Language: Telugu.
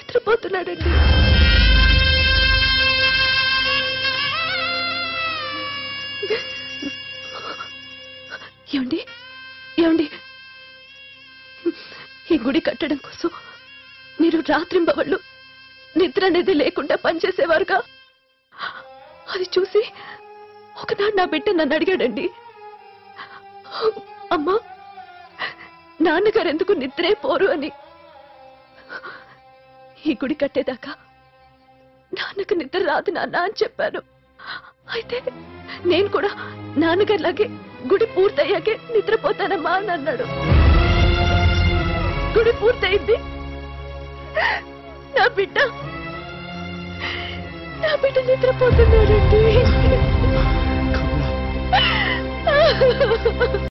నిద్రపోతున్నాడండి ఏమండి ఏమండి ఈ గుడి కట్టడం కోసం మీరు రాత్రింబవళ్ళు నిద్ర అనేది లేకుండా పనిచేసేవారుగా అది చూసి ఒకనాడు నా బిడ్డ నన్ను అడిగాడండి అమ్మా నాన్నగారు ఎందుకు నిద్రే పోరు అని ఈ గుడి కట్టేదాకా నాన్నకు నిద్ర రాదు నాన్న అని చెప్పాను అయితే నేను కూడా నాన్నగారిలాగే గుడి పూర్తయ్యాకే నిద్రపోతానమ్మా అని అన్నాడు గుడి పూర్తయింది నా బిడ్డ నా బిడ్డ నిద్రపోతున్నాడండి